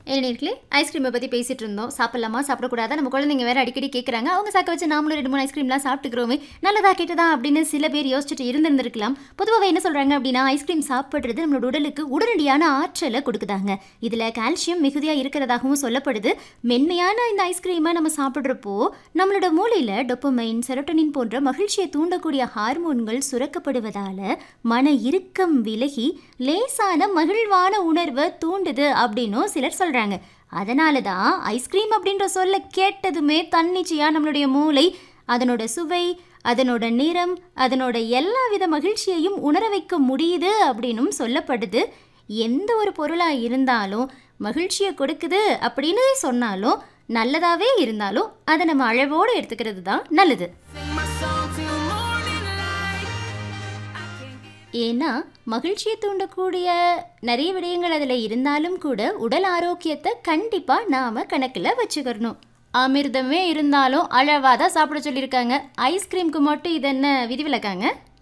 இளநீர்களே ஐஸ்கிரீமை பற்றி பேசிட்டு இருந்தோம் சாப்பிடலாமா சாப்பிடக்கூடாதா நம்ம குழந்தைங்க வேற அடிக்கடி கேட்குறாங்க அவங்க சாக்க வச்சு நாமளும் ரெண்டு மூணு ஐஸ்கிரீம்லாம் சாப்பிட்டுக்கிறோமே நல்லதா கெட்டதா அப்படின்னு சில பேர் யோசிச்சுட்டு இருந்திருந்திருக்கலாம் பொதுவாக என்ன சொல்கிறாங்க அப்படின்னா ஐஸ்கிரீம் சாப்பிட்றது நம்மளோட உடலுக்கு உடனடியான ஆற்றலை கொடுக்குதாங்க இதில் கால்சியம் மிகுதியாக இருக்கிறதாகவும் சொல்லப்படுது மென்மையான இந்த ஐஸ்கிரீமை நம்ம சாப்பிட்றப்போ நம்மளோட மூளையில் டொப்பமைன் செரோட்டனின் போன்ற மகிழ்ச்சியை தூண்டக்கூடிய ஹார்மோன்கள் சுரக்கப்படுவதால் மன இறுக்கம் விலகி லேசான மகிழ்வான உணர்வை தூண்டுது அப்படின்னும் சிலர் சொல்கிறாங்க அதனால தான் ஐஸ்கிரீம் அப்படின்ற சொல்ல கேட்டதுமே தன்னிச்சையாக நம்மளுடைய மூளை அதனோட சுவை அதனோட நிறம் அதனோட எல்லா வித மகிழ்ச்சியையும் உணர வைக்க முடியுது அப்படின்னும் சொல்லப்படுது எந்த ஒரு பொருளாக இருந்தாலும் மகிழ்ச்சியை கொடுக்குது அப்படின்னு சொன்னாலும் நல்லதாகவே இருந்தாலும் அதை நம்ம அளவோடு எடுத்துக்கிறது தான் நல்லது ஏன்னா மகிழ்ச்சியை தூண்டக்கூடிய நிறைய விடயங்கள் அதில் இருந்தாலும் கூட உடல் ஆரோக்கியத்தை கண்டிப்பாக நாம் கணக்கில் வச்சுக்கிறணும் அமிர்தமே இருந்தாலும் அளவாக தான் சாப்பிட சொல்லியிருக்காங்க ஐஸ்கிரீமுக்கு மட்டும் இது என்ன விதிவிலக்காங்க